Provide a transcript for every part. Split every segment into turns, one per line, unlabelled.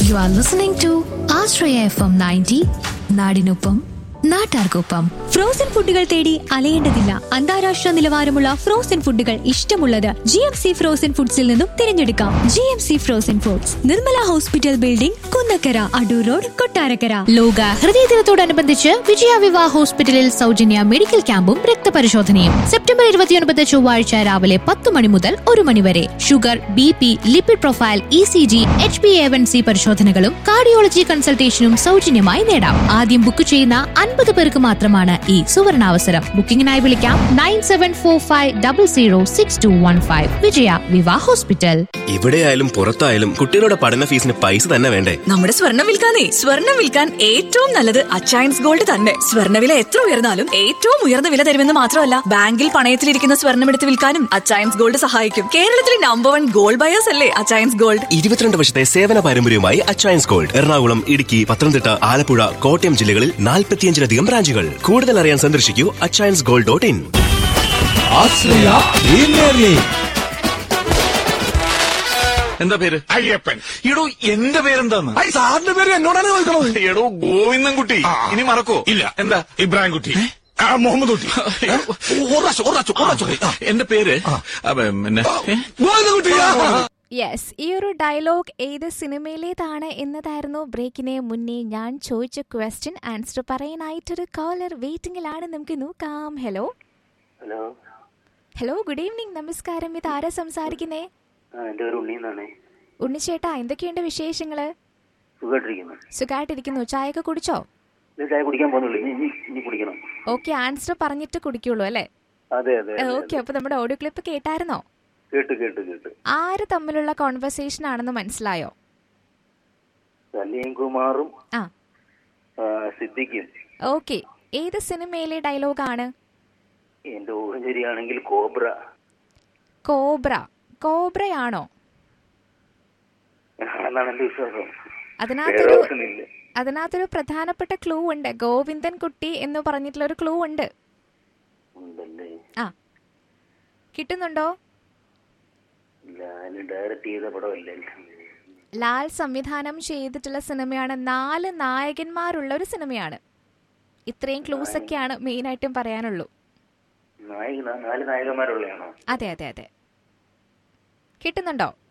U are listening to Ashraya F M ninety നാടിനൊപ്പം നാട്ടാർക്കൊപ്പം
frozen ഫുഡുകൾ തേടി അലയേണ്ടതില്ല അന്താരാഷ്ട്ര നിലവാരമുള്ള ഫ്രോസൺ ഫുഡുകൾ ഇഷ്ടമുള്ളത് ജി എം സി ഫ്രോസൺ ഫുഡ്സിൽ നിന്നും തിരഞ്ഞെടുക്കാം G M C frozen foods Nirmala hospital building Kunnakkara Adoor road Kottarakkara
ലോക ഹൃദയ ദിനത്തോടനുബന്ധിച്ച് വിജയ വിവാഹ ഹോസ്പിറ്റലിൽ സൗജന്യ മെഡിക്കൽ ക്യാമ്പും രക്തപരിശോധനയും സെപ്റ്റംബർ ഇരുപത്തിയൊൻപത് ചൊവ്വാഴ്ച രാവിലെ പത്ത് മണി മുതൽ ഒരു മണി വരെ sugar B P lipid profile E C G H B A one C പരിശോധനകളും കാർഡിയോളജി കൺസൾട്ടേഷനും സൗജന്യമായി നേടാം ആദ്യം ബുക്ക് ചെയ്യുന്ന അൻപത് പേർക്ക് മാത്രമാണ് ഈ സുവർണാവസരം ബുക്കിംഗിനായി വിളിക്കാം nine seven four five double zero six two one five Vijaya വിവാഹ ഹോസ്പിറ്റൽ
എവിടെയായാലും പുറത്തായാലും കുട്ടികളുടെ പഠന ഫീസിന് പൈസ തന്നെ വേണ്ടേ
നമ്മുടെ സ്വർണം വിൽക്കാനേ സ്വർണം വിൽക്കാൻ ഏറ്റവും നല്ലത് അച്ചയൻസ് ഗോൾഡ് തന്നെ സ്വർണ്ണവില എത്ര ഉയർന്നാലും ഏറ്റവും ഉയർന്ന വില തരുമെന്ന് മാത്രമല്ല ബാങ്കിൽ പണയത്തിലിരിക്കുന്ന സ്വർണം എടുത്ത് വിൽക്കാനും അച്ചയൻസ് ഗോൾഡ് സഹായിക്കും കേരളത്തിലെ നമ്പർ വൺ ഗോൾഡ് ബയേഴ്സ് അല്ലേ അച്ചയൻസ് ഗോൾഡ്
ഇരുപത്തിരണ്ട് വർഷത്തെ സേവന പാരമ്പര്യവുമായി അച്ചയൻസ് ഗോൾഡ് എറണാകുളം ഇടുക്കി പത്തനംതിട്ട ആലപ്പുഴ കോട്ടയം ജില്ലകളിൽ നാൽപ്പത്തിയഞ്ചിലധികം ബ്രാഞ്ചുകൾ കൂടുതൽ അറിയാൻ സന്ദർശിക്കൂ Achayans gold dot in
Ashraya premier league
എന്താ പേര്
അയ്യപ്പൻ
എടോ എന്റെ പേരെന്താന്ന്
ഐ സാറിന്റെ പേര് എന്നോടാണ് ചോദിക്കണത്
എടോ ഗോവിന്ദൻകുട്ടി ഇനി മറക്കോ
ഇല്ല
എന്താ
ഇബ്രാഹിം കുട്ടി ആ മുഹമ്മദ് കുട്ടി ഉറച്ചു ഉറച്ചു ഉറച്ചു
എന്റെ പേര് അപ്പൊ, പിന്നെ ഏ?
ഗോവിന്ദ കുട്ടി
യെസ് ഈ ഒരു ഡയലോഗ് ഏത് സിനിമയിലേതാണ് എന്നതായിരുന്നു ബ്രേക്കിന് മുന്നേ ഞാൻ ചോദിച്ച ക്വസ്റ്റ്യൻ ആൻസർ പറയാനായിട്ടൊരു കോളർ വെയിറ്റിംഗിലാണ് നമുക്ക് നോക്കാം hello
hello
hello good evening നമസ്കാരം ഇത് ആരാ സംസാരിക്കുന്നേ
ആ എൻ്റെ പേര് ഉണ്ണി എന്നാണ്
ഉണ്ണിച്ചേട്ടാ എന്തൊക്കെയുണ്ട് വിശേഷങ്ങള്
സുഖമായിട്ടിരിക്കുന്നു
സുഖമായിട്ടിരിക്കുന്നു ചായയൊക്കെ കുടിച്ചോ
ഇത് ചായ കുടിക്കാൻ പോകുന്നുള്ളൂ ഇനി ഇനി ഇനി കുടിക്കണം
ഓക്കെ ആൻസർ പറഞ്ഞിട്ട് കുടിക്കുള്ളൂ അല്ലേ
അതെ അതെ അതെ,
ഓക്കെ അപ്പൊ നമ്മുടെ ഓഡിയോ ക്ലിപ്പ് കേട്ടായിരുന്നോ
കേട്ട് കേട്ട് കേട്ട്
ആര് തമ്മിലുള്ള കോൺവെർസേഷൻ ആണെന്ന് മനസ്സിലായോ
സലീം കുമാറും
ആ
ആ, സിദ്ദിഖും
ഓക്കെ ഏത് സിനിമയിലെ ഡയലോഗാണ്
എൻ്റെ ഊഹം ശരിയാണെങ്കിൽ കോബ്ര
കോബ്ര കോബ്രയാണോ
എന്നാണ് എൻ്റെ വിശ്വാസം
അതിനകത്തൊരു
വേറെ ഓപ്ഷനില്ല
അതിനകത്തൊരു പ്രധാനപ്പെട്ട ക്ലൂ ഉണ്ട് ഗോവിന്ദൻ കുട്ടി എന്ന് പറഞ്ഞിട്ടുള്ള ഒരു ക്ലൂ ഉണ്ട്
ഉണ്ടല്ലേ
ആ കിട്ടുന്നുണ്ടോ
ഞാൻ ഡയറക്റ്റ് ചെയ്ത പടമല്ലേ
ലാൽ സംവിധാനം ചെയ്തിട്ടുള്ള സിനിമയാണ് നാല് നായകന്മാരുള്ള ഒരു സിനിമയാണ് ഇത്രയും ക്ലൂസ് ഒക്കെയാണ് മെയിൻ ആയിട്ടും പറയാനുള്ളൂ
നായക നാല് നായകന്മാരുള്ളതാണോ
അതെ അതെ അതെ കിട്ടുന്നുണ്ടോ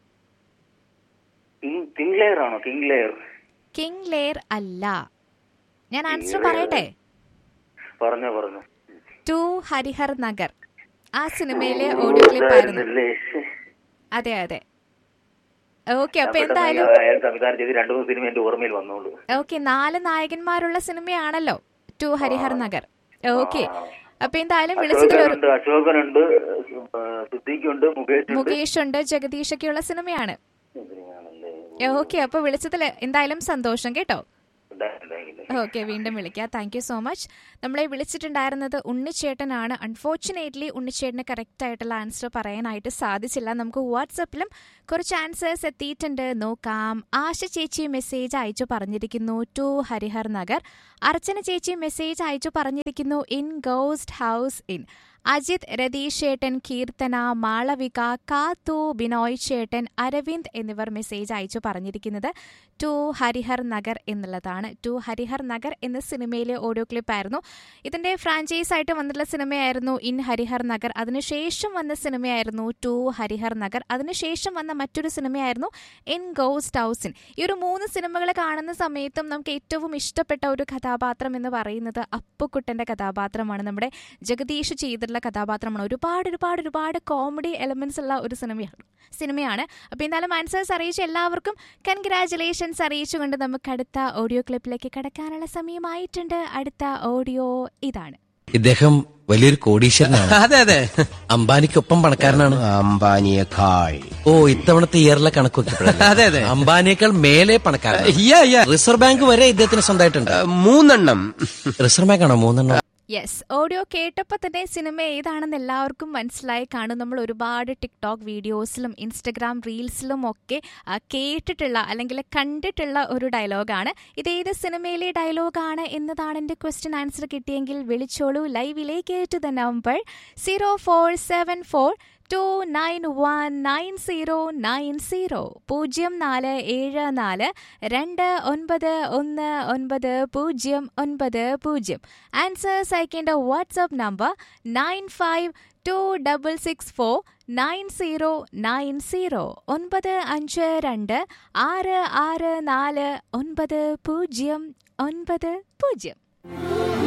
കിങ് കിങ് ലെയർ ആണോ കിങ് ലെയർ
കിങ് ലെയർ അല്ല ഞാൻ ആൻസർ പറയട്ടെ
പറഞ്ഞോ പറഞ്ഞോ
ടു ഹരിഹർ നഗർ ആ സിനിമയിലെ ഓഡിയോ ക്ലിപ്പ് ആയിരുന്നു
ഇതായിരുന്നല്ലേ? ശ്ശെ.
അതെ അതെ ഓക്കെ അപ്പൊ
പെട്ടെന്ന്
എന്തായാലും
അയാൾ സംവിധാനം ചെയ്ത് രണ്ടു മൂന്ന് സിനിമ എന്റെ ഓർമ്മയിൽ വന്നോളൂ
ഓക്കെ നാല് നായകന്മാരുള്ള സിനിമയാണല്ലോ ടു ഹരിഹർ നഗർ ഓക്കെ അപ്പൊ എന്തായാലും വിളിച്ചതിൽ ഒരു
അശോകനുണ്ട് അശോകനുണ്ട് സിദ്ദിഖുണ്ട് മുകേഷ് ഉണ്ട്
മുകേഷ് ഉണ്ട് ജഗദീഷ് ഒക്കെയുള്ള സിനിമയാണ് ഓക്കെ അപ്പൊ വിളിച്ചതിൽ എന്തായാലും സന്തോഷം കേട്ടോ ഓക്കെ വീണ്ടും വിളിക്കാം താങ്ക് യു സോ മച്ച് നമ്മളെ വിളിച്ചിട്ടുണ്ടായിരുന്നത് ഉണ്ണിച്ചേട്ടനാണ് അൺഫോർച്ചുനേറ്റ്ലി ഉണ്ണിച്ചേട്ടന് കറക്റ്റ് ആയിട്ടുള്ള ആൻസർ പറയാനായിട്ട് സാധിച്ചില്ല നമുക്ക് വാട്സപ്പിലും കുറച്ച് ആൻസേഴ്സ് എത്തിയിട്ടുണ്ട് നോക്കാം ആശ ചേച്ചി മെസ്സേജ് അയച്ചു പറഞ്ഞിരിക്കുന്നു ടു ഹരിഹർ നഗർ അർച്ചന ചേച്ചി മെസ്സേജ് അയച്ചു പറഞ്ഞിരിക്കുന്നു in ghost house inn Ajith Ratheesh ചേട്ടൻ കീർത്തന മാളവിക കാത്തു ബിനോയ് ചേട്ടൻ അരവിന്ദ് എന്നിവർ മെസ്സേജ് അയച്ചു പറഞ്ഞിരിക്കുന്നത് ടു ഹരിഹർ നഗർ എന്നുള്ളതാണ് ടു ഹരിഹർ നഗർ എന്ന സിനിമയിലെ ഓഡിയോ ക്ലിപ്പായിരുന്നു ഇതിന്റെ ഫ്രാഞ്ചൈസ് ആയിട്ട് വന്നിട്ടുള്ള സിനിമയായിരുന്നു ഇൻ ഹരിഹർ നഗർ അതിനുശേഷം വന്ന സിനിമയായിരുന്നു ടു ഹരിഹർ നഗർ അതിനുശേഷം വന്ന മറ്റൊരു സിനിമയായിരുന്നു ഇൻ ഗോസ്റ്റ് ഹൗസിൻ ഈ ഒരു മൂന്ന് സിനിമകൾ കാണുന്ന സമയത്തും നമുക്ക് ഏറ്റവും ഇഷ്ടപ്പെട്ട ഒരു കഥാപാത്രം എന്ന് പറയുന്നത് അപ്പുക്കുട്ടന്റെ കഥാപാത്രമാണ് നമ്മുടെ ജഗദീഷ് ചെയ്തിട്ടുള്ള കഥാപാത്രമാണ് ഒരുപാട് ഒരുപാട് ഒരുപാട് കോമഡി എലമെന്റ്സ് ഉള്ള ഒരു സിനിമയാണ് സിനിമയാണ് അപ്പോൾ എന്തായാലും ആൻസേഴ്സ് അറിയിച്ച എല്ലാവർക്കും കൺഗ്രാറ്റുലേഷൻസ് അറിയിച്ചുകൊണ്ട് നമുക്ക് അടുത്ത ഓഡിയോ ക്ലിപ്പിലേക്ക് കടക്കാനുള്ള സമയമായിട്ടുണ്ട് അടുത്ത ഓഡിയോ ഇതാണ്
ഇദ്ദേഹം വലിയൊരു കോടീശ്വരനാണ്
അതെ അതെ
അംബാനിക്കൊപ്പം പണക്കാരനാണ്
അംബാനിയേക്കാൾ
ഓ ഇത്തവണത്തെ ഇയറിലെ കണക്ക്
അതെ, അതെ.
അംബാനിയേക്കാൾ മേലെ പണക്കാരൻ
യാ, യാ.
റിസർവ് ബാങ്ക് വരെ ഇദ്ദേഹത്തിന് സ്വന്തമായിട്ടുണ്ട്
മൂന്നെണ്ണം
റിസർവ് ബാങ്ക് ആണോ മൂന്നെണ്ണം
യെസ് ഓഡിയോ കേട്ടപ്പോൾ തന്നെ സിനിമ ഏതാണെന്ന് എല്ലാവർക്കും മനസ്സിലായി കാണും നമ്മൾ ഒരുപാട് ടിക്ടോക്ക് വീഡിയോസിലും ഇൻസ്റ്റഗ്രാം റീൽസിലും ഒക്കെ ആ, കേട്ടിട്ടുള്ള അല്ലെങ്കിൽ കണ്ടിട്ടുള്ള ഒരു ഡയലോഗാണ് ഇത് ഏത് സിനിമയിലെ ഡയലോഗാണ് എന്നതാണ് എൻ്റെ ക്വസ്റ്റ്യൻ ആൻസർ കിട്ടിയെങ്കിൽ വിളിച്ചോളൂ ലൈവിലേക്ക് to the number zero four seven four two nine one nine zero nine zero പൂജ്യം നാല് ഏഴ് നാല് രണ്ട് ഒൻപത് ഒന്ന് ഒൻപത് പൂജ്യം ഒൻപത് പൂജ്യം ആൻസേഴ്സ് അയക്കേണ്ട WhatsApp number nine five two double six four nine zero nine zero ഒൻപത് അഞ്ച് രണ്ട് ആറ് ആറ് നാല് ഒൻപത് പൂജ്യം ഒൻപത് പൂജ്യം